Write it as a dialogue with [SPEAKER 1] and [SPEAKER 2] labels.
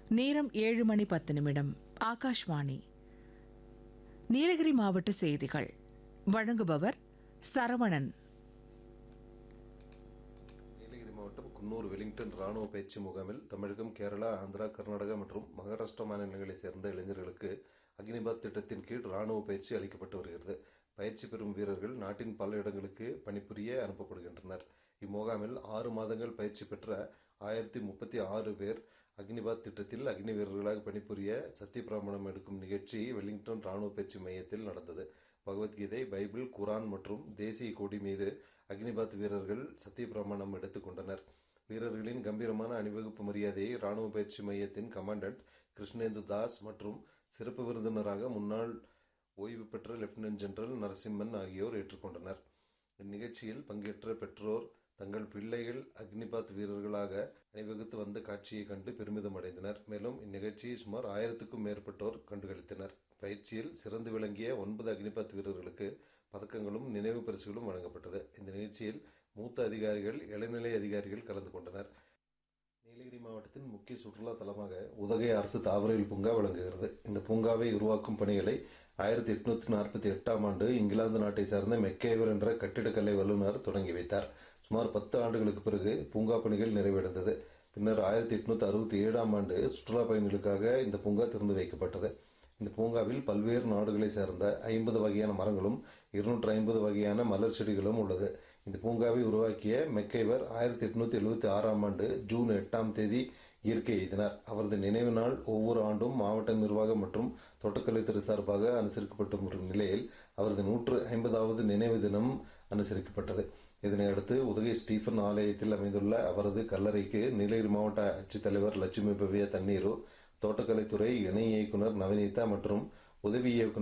[SPEAKER 1] நேரம் ஏழு மணி பத்து நிமிடம் ஆகாஷ்வாணி நீலகிரி மாவட்ட செய்திகள் வழங்குபவர் சரவணன்
[SPEAKER 2] நீலகிரி மாவட்டம் குன்னூர் வெலிங்டன் ராணுவ பயிற்சி முகாமில் தமிழகம் கேரளா ஆந்திரா கர்நாடகா மற்றும் மகாராஷ்டிரா மாநிலங்களைச் சேர்ந்த இளைஞர்களுக்கு அக்னிபாத் திட்டத்தின் கீழ் ராணுவ பயிற்சி அளிக்கப்பட்டு வருகிறது பயிற்சி பெறும் வீரர்கள் நாட்டின் பல இடங்களுக்கு பணிபுரிய அனுப்பப்படுகின்றனர் இம்முகாமில் ஆறு மாதங்கள் பயிற்சி பெற்ற ஆயிரத்தி முப்பத்தி ஆறு பேர் அக்னிபாத் திட்டத்தில் அக்னி வீரர்களாக பணிபுரிய சத்தியப்பிரமாணம் எடுக்கும் நிகழ்ச்சி வெலிங்டன் ராணுவ பயிற்சி மையத்தில் நடந்தது பகவத்கீதை பைபிள் குரான் மற்றும் தேசிய கொடி மீது அக்னிபாத் வீரர்கள் சத்தியப்பிரமாணம் எடுத்துக் கொண்டனர் வீரர்களின் கம்பீரமான அணிவகுப்பு மரியாதையை ராணுவ பயிற்சி மையத்தின் கமாண்டன்ட் கிருஷ்ணேந்து தாஸ் மற்றும் சிறப்பு விருந்தினராக முன்னாள் ஓய்வு பெற்ற லெப்டினன்ட் ஜெனரல் நரசிம்மன் ஆகியோர் ஏற்றுக்கொண்டனர் இந்நிகழ்ச்சியில் பங்கேற்ற பெற்றோர் தங்கள் பிள்ளைகள் அக்னிபாத் வீரர்களாக அணிவகுத்து வந்த காட்சியை கண்டு பெருமிதம் அடைந்தனர் மேலும் இந்நிகழ்ச்சியை சுமார் ஆயிரத்துக்கும் மேற்பட்டோர் கண்டுகளித்தனர் பயிற்சியில் சிறந்து விளங்கிய ஒன்பது அக்னிபாத் வீரர்களுக்கு பதக்கங்களும் நினைவு பரிசுகளும் வழங்கப்பட்டது இந்த நிகழ்ச்சியில் மூத்த அதிகாரிகள் இளநிலை அதிகாரிகள் கலந்து கொண்டனர் நீலகிரி மாவட்டத்தின் முக்கிய சுற்றுலா தலமாக உதகை அரசு தாவரவியல் பூங்கா விளங்குகிறது இந்த பூங்காவை உருவாக்கும் பணிகளை ஆயிரத்தி எட்நூத்தி நாற்பத்தி எட்டாம் ஆண்டு இங்கிலாந்து நாட்டை சார்ந்த மெக்கேவர் என்ற கட்டிடக்கலை வல்லுநர் தொடங்கி வைத்தார் சுமார் பத்து ஆண்டுகளுக்கு பிறகு பூங்கா பணிகள் நிறைவடைந்தது பின்னர் ஆயிரத்தி எட்நூத்தி அறுபத்தி ஏழாம் ஆண்டு சுற்றுலா பயணிகளுக்காக இந்த பூங்கா திறந்து வைக்கப்பட்டது இந்த பூங்காவில் பல்வேறு நாடுகளை சேர்ந்த ஐம்பது வகையான மரங்களும் இருநூற்று ஐம்பது வகையான மலர் செடிகளும் உள்ளது இந்த பூங்காவை உருவாக்கிய மெக்கைவர் ஆயிரத்தி எட்நூத்தி எழுபத்தி ஆறாம் ஆண்டு ஜூன் எட்டாம் தேதி இயற்கை எய்தினார் அவரது நினைவு நாள் ஒவ்வொரு ஆண்டும் மாவட்ட நிர்வாகம் மற்றும் தோட்டக்கலைத்துறை சார்பாக அனுசரிக்கப்பட்டு வரும் நிலையில் அவரது நூற்று ஐம்பதாவது நினைவு தினம் அனுசரிக்கப்பட்டது இதனையடுத்து உதகை ஸ்டீஃபன் ஆலயத்தில் அமைந்துள்ள அவரது கல்லறைக்கு நீலகிரி மாவட்ட ஆட்சித்தலைவர் லட்சுமி பவ்யா தண்ணீரு தோட்டக்கலைத்துறை இணை இயக்குநர் நவநீதா மற்றும் உதவி இயக்குநர்